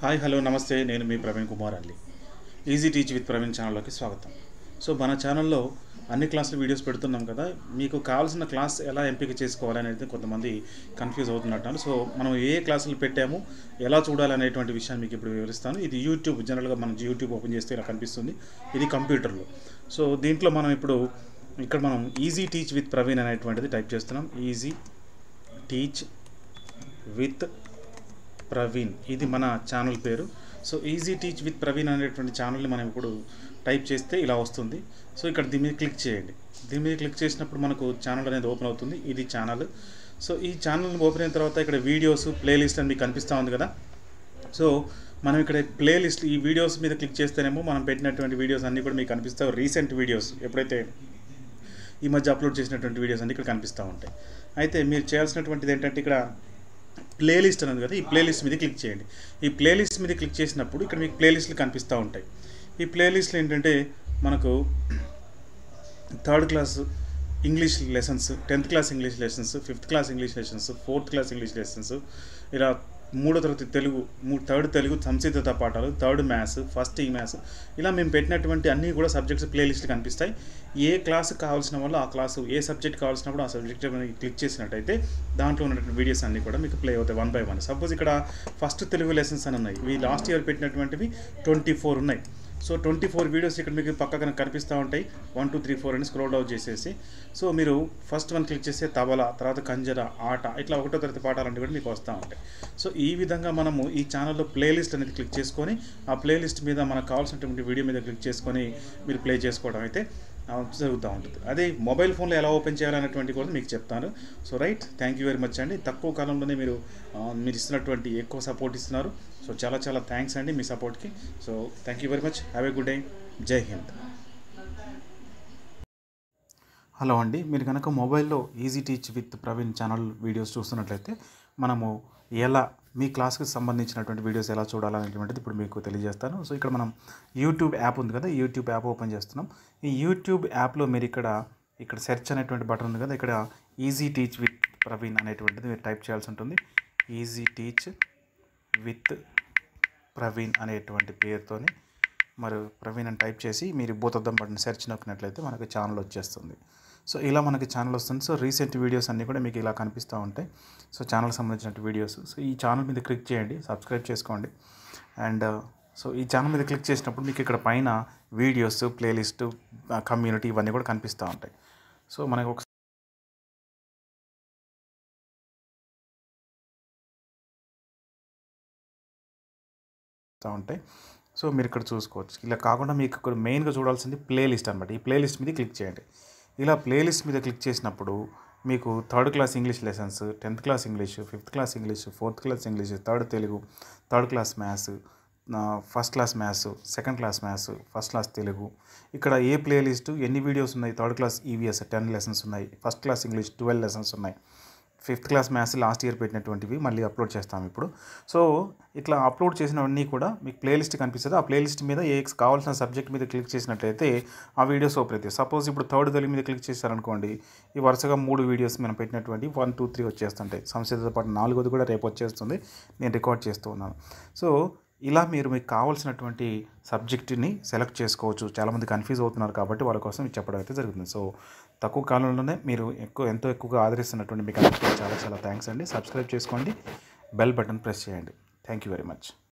hi hello నమస్తే నేను మీ ప్రవీణ్ కుమార్ అల్లి ఈజీ టీచ్ విత్ ప్రవీణ్ ఛానల్లోకి స్వాగతం సో మన ఛానల్లో అన్ని క్లాసులు వీడియోస్ పెడుతున్నాం కదా మీకు కావాల్సిన క్లాస్ ఎలా ఎంపిక చేసుకోవాలి అనేది కొంతమంది కన్ఫ్యూజ్ అవుతున్నట్టు సో మనం ఏ క్లాసులు పెట్టాము ఎలా చూడాలనేటువంటి విషయాన్ని మీకు ఇప్పుడు వివరిస్తాను ఇది యూట్యూబ్ జనరల్గా మనం యూట్యూబ్ ఓపెన్ చేస్తే ఇలా కనిపిస్తుంది ఇది కంప్యూటర్లో సో దీంట్లో మనం ఇప్పుడు ఇక్కడ మనం ఈజీ టీచ్ విత్ ప్రవీణ్ అనేటువంటిది టైప్ చేస్తున్నాం ఈజీ టీచ్ విత్ ప్రవీణ్ ఇది మన ఛానల్ పేరు so easy teach with Praveen అనేటువంటి ఛానల్ని మనం ఇప్పుడు టైప్ చేస్తే ఇలా వస్తుంది సో ఇక్కడ దీని మీద క్లిక్ చేయండి దీని మీద క్లిక్ చేసినప్పుడు మనకు ఛానల్ అనేది ఓపెన్ అవుతుంది ఇది ఛానల్ సో ఈ ఛానల్ ఓపెన్ అయిన తర్వాత ఇక్కడ వీడియోస్ ప్లేలిస్ట్ అని మీకు కనిపిస్తూ ఉంది కదా సో మనం ఇక్కడ ప్లేలిస్ట్ ఈ వీడియోస్ మీద క్లిక్ చేస్తేనేమో మనం పెట్టినటువంటి వీడియోస్ అన్నీ కూడా మీకు కనిపిస్తాయి రీసెంట్ వీడియోస్ ఎప్పుడైతే ఈ మధ్య అప్లోడ్ చేసినటువంటి వీడియోస్ అన్నీ ఇక్కడ కనిపిస్తూ ఉంటాయి అయితే మీరు చేయాల్సినటువంటిది ఏంటంటే ఇక్కడ ప్లేలిస్ట్ అనేది కదా ఈ ప్లేలిస్ట్ మీద క్లిక్ చేయండి ఈ ప్లేలిస్ట్ మీద క్లిక్ చేసినప్పుడు ఇక్కడ మీకు ప్లేలిస్ట్లు కనిపిస్తూ ఉంటాయి ఈ ప్లేలిస్ట్లు ఏంటంటే మనకు third class English lessons tenth class English lessons fifth class English lessons fourth class English lessons ఇలా మూడో తరగతి తెలుగు మూ థర్డ్ తెలుగు సంసిద్ధత పాఠాలు థర్డ్ మ్యాథ్స్ ఫస్ట్ ఈ మ్యాథ్స్ ఇలా మేము పెట్టినటువంటి అన్నీ కూడా సబ్జెక్ట్స్ ప్లేలిస్ట్లు కనిపిస్తాయి ఏ క్లాస్ కావాల్సిన వాళ్ళు ఆ క్లాసు ఏ సబ్జెక్ట్ కావాల్సినప్పుడు ఆ సబ్జెక్ట్ క్లిక్ చేసినట్టయితే దాంట్లో ఉన్నటువంటి వీడియోస్ అన్నీ కూడా మీకు ప్లే అవుతాయి వన్ బై వన్ సపోజ్ ఇక్కడ ఫస్ట్ తెలుగు లెసన్స్ అని ఉన్నాయి ఇవి లాస్ట్ ఇయర్ పెట్టినటువంటివి ట్వంటీ ఫోర్ ఉన్నాయి సో ట్వంటీ ఫోర్ వీడియోస్ ఇక్కడ మీకు పక్కన కనిపిస్తూ ఉంటాయి వన్ టూ త్రీ ఫోర్ అని స్క్రోల్ డౌన్ చేసేసి సో మీరు ఫస్ట్ వన్ క్లిక్ చేస్తే తబలా తర్వాత కంజర ఆట ఇట్లా ఒకటో తరగతి పాఠాలంటే కూడా మీకు వస్తూ ఉంటాయి సో ఈ విధంగా మనము ఈ ఛానల్లో ప్లేలిస్ట్ అనేది క్లిక్ చేసుకొని ఆ ప్లేలిస్ట్ మీద మనకు కావాల్సినటువంటి వీడియో మీద క్లిక్ చేసుకొని మీరు ప్లే చేసుకోవడం అయితే ఆ, జరుగుతూ ఉంటుంది అదే మొబైల్ ఫోన్లో ఎలా ఓపెన్ చేయాలనేటువంటి కూడా మీకు చెప్తాను so right thank you very much అండి తక్కువ కాలంలోనే మీరు ఆ, మీరు ఇస్తున్నటువంటి ఎక్కువ సపోర్ట్ ఇస్తున్నారు సో చాలా చాలా థ్యాంక్స్ అండి మీ సపోర్ట్కి so thank you very much have a good day Jai Hind hello అండి మీరు కనుక మొబైల్లో easy teach with Praveen channel videos చూస్తున్నట్లయితే మనము ఎలా మీ క్లాస్కి సంబంధించినటువంటి వీడియోస్ ఎలా చూడాలనేటువంటిది ఇప్పుడు మీకు తెలియజేస్తాను సో ఇక్కడ మనం యూట్యూబ్ యాప్ ఉంది కదా యూట్యూబ్ యాప్ ఓపెన్ చేస్తున్నాం ఈ యూట్యూబ్ యాప్లో మీరు ఇక్కడ ఇక్కడ సెర్చ్ అనేటువంటి బటన్ ఉంది కదా ఇక్కడ ఈజీ టీచ్ విత్ ప్రవీణ్ అనేటువంటిది మీరు టైప్ చేయాల్సి ఉంటుంది ఈజీ టీచ్ విత్ ప్రవీణ్ అనేటువంటి పేరుతోని మరి ప్రవీణ్ అని టైప్ చేసి మీరు బోతద్దం బటన్ సెర్చ్ నొక్కినట్లయితే మనకి ఛానల్ వచ్చేస్తుంది సో ఇలా మనకి ఛానల్ వస్తుంది సో రీసెంట్ వీడియోస్ అన్నీ కూడా మీకు ఇలా కనిపిస్తూ ఉంటాయి సో ఛానల్ సంబంధించిన వీడియోస్ సో ఈ ఛానల్ మీద క్లిక్ చేయండి సబ్స్క్రైబ్ చేసుకోండి అండ్ సో ఈ ఛానల్ మీద క్లిక్ చేసినప్పుడు మీకు ఇక్కడ పైన వీడియోస్ ప్లేలిస్ట్ కమ్యూనిటీ ఇవన్నీ కూడా కనిపిస్తూ ఉంటాయి సో మనకి ఒక వస్తూ ఉంటాయి సో మీరు ఇక్కడ చూసుకోవచ్చు ఇలా కాకుండా మీకు ఇక్కడ మెయిన్గా చూడాల్సింది ప్లేలిస్ట్ అనమాట ఈ ప్లేలిస్ట్ మీద క్లిక్ చేయండి ఇలా ప్లేలిస్ట్ మీద క్లిక్ చేసినప్పుడు మీకు third class English lessons tenth class English fifth class English fourth class English third Telugu third class maths first class maths second class maths first class Telugu ఇక్కడ ఏ ప్లేలిస్ట్ ఎన్ని వీడియోస్ ఉన్నాయి third class EVS ten lessons ఉన్నాయి first class English twelve lessons ఉన్నాయి fifth class maths last year పెట్టినటువంటివి మళ్ళీ upload చేస్తాం ఇప్పుడు సో ఇట్లా అప్లోడ్ చేసినవన్నీ కూడా మీకు ప్లేలిస్ట్ కనిపిస్తుంది ఆ ప్లేలిస్ట్ మీద ఏ కావాల్సిన సబ్జెక్ట్ మీద క్లిక్ చేసినట్లయితే ఆ వీడియోస్ ఓపెన్ అవుతాయి సపోజ్ ఇప్పుడు థర్డ్ తెలుగు మీద క్లిక్ చేశారనుకోండి ఈ వరుసగా మూడు వీడియోస్ మనం పెట్టినటువంటి వన్ టూ త్రీ వచ్చేస్తుంటాయి సంస్థతో పాటు నాలుగోది కూడా రేపు వచ్చేస్తుంది నేను రికార్డ్ చేస్తూ ఉన్నాను సో ఇలా మీరు మీకు కావాల్సినటువంటి సబ్జెక్ట్ని సెలెక్ట్ చేసుకోవచ్చు చాలామంది కన్ఫ్యూజ్ అవుతున్నారు కాబట్టి వాళ్ళ కోసం ఇది చెప్పడం అయితే జరుగుతుంది సో తక్కువ కాలంలోనే మీరు ఎక్కువ ఎంతో ఎక్కువగా ఆదరిస్తున్నటువంటి మీకు అందరికీ చాలా చాలా థ్యాంక్స్ అండి సబ్స్క్రైబ్ చేసుకోండి బెల్ బటన్ ప్రెస్ చేయండి థ్యాంక్ యూ వెరీ మచ్